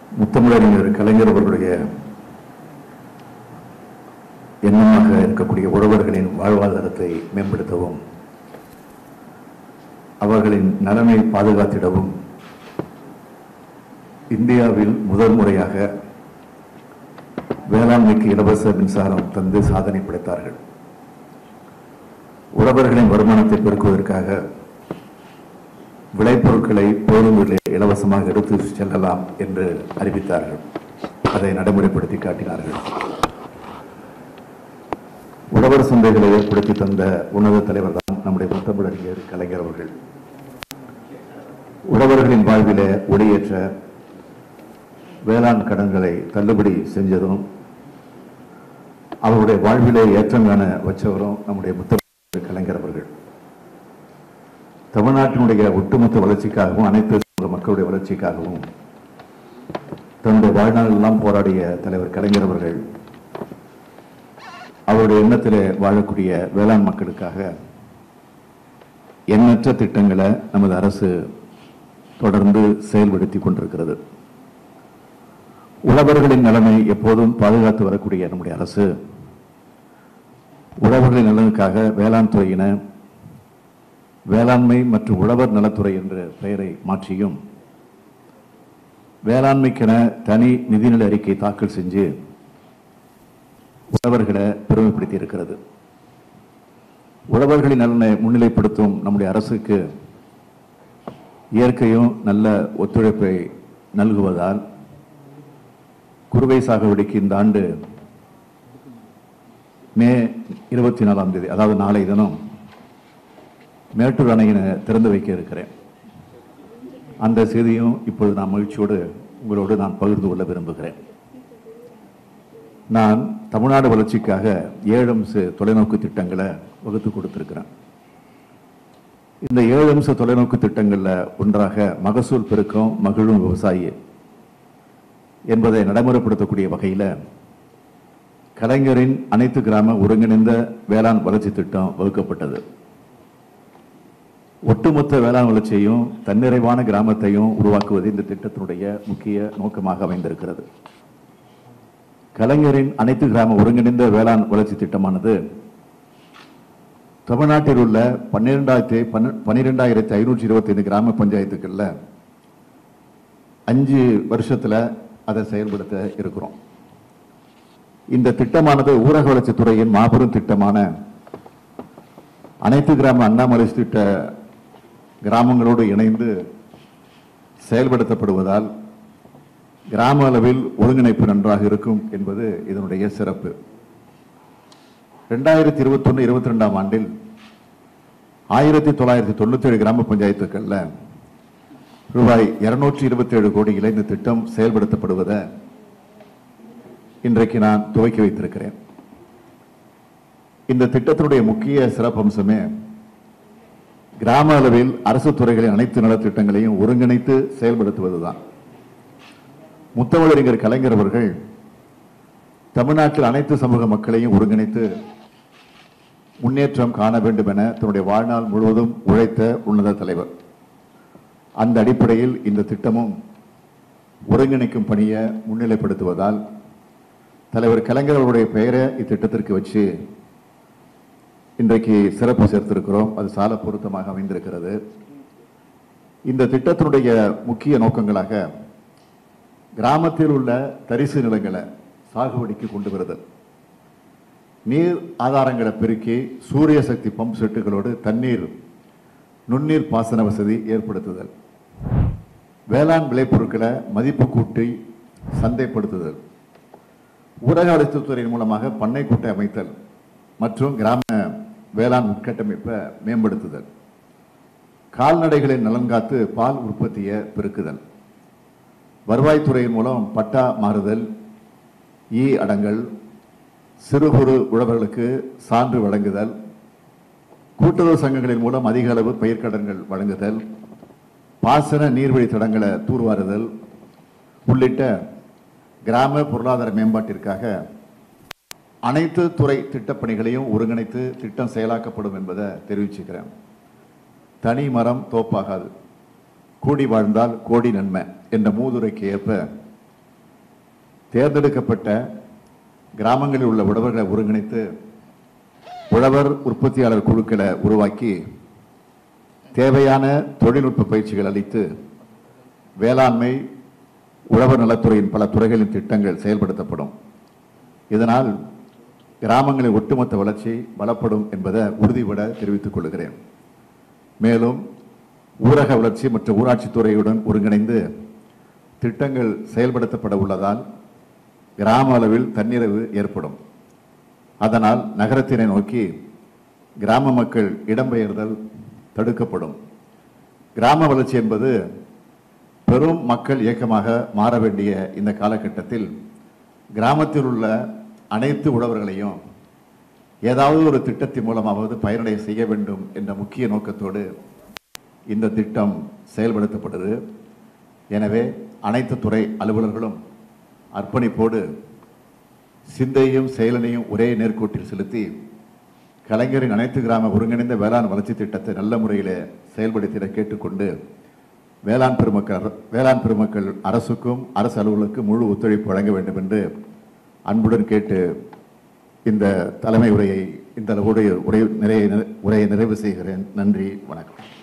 முத்தமிழறிஞர் கலைஞர் அவர்களுடைய எண்ணமாக இருக்கக்கூடிய உழவர்களின் வாழ்வாதாரத்தை மேம்படுத்தவும் அவர்களின் நலனை பாதுகாத்திடவும் இந்தியாவில் முதல் முறையாக வேளாண்மைக்கு இலவச மின்சாரம் தந்து சாதனை படைத்தார்கள் உழவர்களின் வருமானத்தை பெருக்குவதற்காக விளைபொருட்களை போதும் விலை இலவசமாக எடுத்து செல்லலாம் என்று அறிவித்தார்கள் அதை நடைமுறைப்படுத்தி காட்டினார்கள் உழவர் சந்தைகளை ஏற்படுத்தி தந்த உன்னத தலைவர் தான் நம்முடைய முத்தமிழறிஞர் கலைஞர் அவர்கள் உழவர்களின் வாழ்வில ஒளியேற்ற வேளாண் கடன்களை தள்ளுபடி செஞ்சதும் அவருடைய வாழ்விலே ஏற்றம் காண வச்சவரும் நம்முடைய முத்தமிழ் கலைஞர் அவர்கள் தமிழ்நாட்டினுடைய ஒட்டுமொத்த வளர்ச்சிக்காகவும் அனைத்து சமூக மக்களுடைய வளர்ச்சிக்காகவும் தன்னுடைய வாழ்நாள் எல்லாம் போராடிய தலைவர் கலைஞர் அவர்கள் அவருடைய எண்ணத்திலே வாழக்கூடிய வேளாண் மக்களுக்காக எண்ணற்ற திட்டங்களை நமது அரசு தொடர்ந்து செயல்படுத்தி கொண்டிருக்கிறது உழவர்களின் நலனை எப்போதும் பாதுகாத்து வரக்கூடிய நம்முடைய அரசு உழவர்களின் நலனுக்காக வேளாண் துறையின வேளாண்மை மற்றும் உழவர் நலத்துறை என்ற பெயரை மாற்றியும் வேளாண்மைக்கென தனி நிதிநிலை அறிக்கை தாக்கல் செஞ்சு உழவர்களை பெருமைப்படுத்தி இருக்கிறது உழவர்களின் நலனை முன்னிலைப்படுத்தும் நம்முடைய அரசுக்கு இயற்கையும் நல்ல ஒத்துழைப்பை நல்குவதால் குறுவை சாகுபடிக்கு இந்த ஆண்டு மே இருபத்தி நாலாம் தேதி அதாவது நாளை தினம் மேட்டூர் அணையினை திறந்து வைக்க இருக்கிறேன் அந்த செய்தியும் இப்பொழுது நான் மகிழ்ச்சியோடு உங்களோடு நான் பகிர்ந்து கொள்ள விரும்புகிறேன் நான் தமிழ்நாடு வளர்ச்சிக்காக ஏழு அம்ச தொலைநோக்கு திட்டங்களை வகுத்து கொடுத்திருக்கிறேன் இந்த ஏழு அம்ச தொலைநோக்கு திட்டங்கள்ல ஒன்றாக மகசூல் பெருக்கம் மகிழும் விவசாயி என்பதை நடைமுறைப்படுத்தக்கூடிய வகையில கலைஞரின் அனைத்து கிராம ஒருங்கிணைந்த வேளாண் வளர்ச்சி திட்டம் வகுக்கப்பட்டது ஒட்டுமொத்த வேளாண் வளர்ச்சியையும் தன்னிறைவான கிராமத்தையும் உருவாக்குவது இந்த திட்டத்தினுடைய முக்கிய நோக்கமாக அமைந்திருக்கிறது கலைஞரின் அனைத்து கிராம ஒருங்கிணைந்த வேளாண் வளர்ச்சி திட்டமானது தமிழ்நாட்டில் உள்ள பன்னிரெண்டாயிரத்தி பன்னிரெண்டாயிரத்தி ஐநூற்றி இருபத்தி ஐந்து கிராம பஞ்சாயத்துக்கள்ல அஞ்சு வருஷத்துல அதை செயல்படுத்த இருக்கிறோம் இந்த திட்டமானது ஊரக வளர்ச்சித்துறையின் மாபெரும் திட்டமான அனைத்து கிராம அண்ணாமலை திட்ட கிராமங்களோடு இணைந்து செயல்படுத்தப்படுவதால் கிராம அளவில் ஒருங்கிணைப்பு நன்றாக இருக்கும் என்பது இதனுடைய சிறப்பு ரெண்டாயிரத்தி இருபத்தொன்னு இருபத்தி ரெண்டாம் ஆண்டில் ஆயிரத்தி தொள்ளாயிரத்தி தொண்ணூத்தி ஏழு கிராம பஞ்சாயத்துக்கள்ல ரூபாய் இருநூற்றி இருபத்தி ஏழு கோடியில் இந்த திட்டம் செயல்படுத்தப்படுவதை இன்றைக்கு நான் துவக்கி வைத்திருக்கிறேன் இந்த திட்டத்தினுடைய முக்கிய சிறப்பம்சமே கிராம அளவில் அரசு துறைகளின் அனைத்து நலத்திட்டங்களையும் ஒருங்கிணைத்து செயல்படுத்துவதுதான் முத்தமிழறிஞர் கலைஞர் அவர்கள் தமிழ்நாட்டில் அனைத்து சமூக மக்களையும் ஒருங்கிணைத்து முன்னேற்றம் காண வேண்டும் என தன்னுடைய வாழ்நாள் முழுவதும் உழைத்த உன்னத தலைவர் அந்த அடிப்படையில் இந்த திட்டமும் ஒருங்கிணைக்கும் பணியை முன்னிலைப்படுத்துவதால் தலைவர் கலைஞர் அவருடைய பெயரை இத்திட்டத்திற்கு வச்சு இன்றைக்கு சிறப்பு சேர்த்திருக்கிறோம் அது சால பொருத்தமாக அமைந்திருக்கிறது இந்த திட்டத்தினுடைய முக்கிய நோக்கங்களாக கிராமத்தில் உள்ள தரிசு நிலங்களை சாகுபடிக்கு கொண்டு வருதல் நீர் ஆதாரங்களை பெருக்கி சூரிய சக்தி பம்ப் செட்டுகளோடு தண்ணீர் நுண்ணீர் பாசன வசதி ஏற்படுத்துதல் வேளாண் விளைபொருட்களை மதிப்பு கூட்டி சந்தைப்படுத்துதல் ஊரக வளர்ச்சித்துறையின் மூலமாக பண்ணை கூட்டை அமைத்தல் மற்றும் கிராம வேளாண் உட்கட்டமைப்பை மேம்படுத்துதல் கால்நடைகளின் நலன் காத்து பால் உற்பத்தியை பெருக்குதல் வருவாய்த்துறையின் மூலம் பட்டா மாறுதல் ஈ அடங்கல் சிறு குறு உழவர்களுக்கு சான்று வழங்குதல் கூட்டுறவு சங்கங்களின் மூலம் அதிக அளவு பயிர்க்கடன்கள் வழங்குதல் பாசன நீர்வழி தடங்களை தூர்வாருதல் உள்ளிட்ட கிராம பொருளாதார மேம்பாட்டிற்காக அனைத்து துறை திட்டப்பணிகளையும் ஒருங்கிணைத்து திட்டம் செயலாக்கப்படும் என்பதை தெரிவிச்சுக்கிறேன் தனி மரம் தோப்பாகாது கூடி வாழ்ந்தால் கோடி நன்மை என்ற மூதுரைக்கு ஏற்ப தேர்ந்தெடுக்கப்பட்ட கிராமங்களில் உள்ள உழவர்களை ஒருங்கிணைத்து உழவர் உற்பத்தியாளர் குழுக்களை உருவாக்கி தேவையான தொழில்நுட்ப பயிற்சிகள் அளித்து வேளாண்மை உழவர் நலத்துறையின் பல துறைகளின் திட்டங்கள் செயல்படுத்தப்படும் இதனால் கிராமங்களின் ஒட்டுமொத்த வளர்ச்சி பலப்படும் என்பதை உறுதிபட தெரிவித்துக் கொள்கிறேன் மேலும் ஊரக வளர்ச்சி மற்றும் ஊராட்சித் துறையுடன் ஒருங்கிணைந்து திட்டங்கள் செயல்படுத்தப்பட உள்ளதால் கிராம அளவில் தன்னிறைவு ஏற்படும் அதனால் நகரத்தினை நோக்கி கிராம மக்கள் இடம்பெயர்தல் தடுக்கப்படும் கிராம வளர்ச்சி என்பது பெரும் மக்கள் இயக்கமாக மாற வேண்டிய இந்த காலகட்டத்தில் கிராமத்தில் உள்ள அனைத்து உழவர்களையும் ஏதாவது ஒரு திட்டத்தின் மூலமாவது பயனடைய செய்ய வேண்டும் என்ற முக்கிய நோக்கத்தோடு இந்த திட்டம் செயல்படுத்தப்படுது எனவே அனைத்து துறை அலுவலர்களும் அர்ப்பணிப்போடு சிந்தையும் செயலனையும் ஒரே நேர்கோட்டில் செலுத்தி கலைஞரின் அனைத்து கிராம ஒருங்கிணைந்த வேளாண் வளர்ச்சி திட்டத்தை நல்ல முறையில் செயல்படுத்திட கேட்டுக்கொண்டு வேளாண் பெருமக்கள் வேளாண் பெருமக்கள் அரசுக்கும் அரசு அலுவலருக்கும் முழு ஒத்துழைப்பு வழங்க வேண்டும் என்று அன்புடன் கேட்டு இந்த தலைமை உரையை இந்த உரையை உரை நிறைய உரையை நிறைவு செய்கிறேன் நன்றி வணக்கம்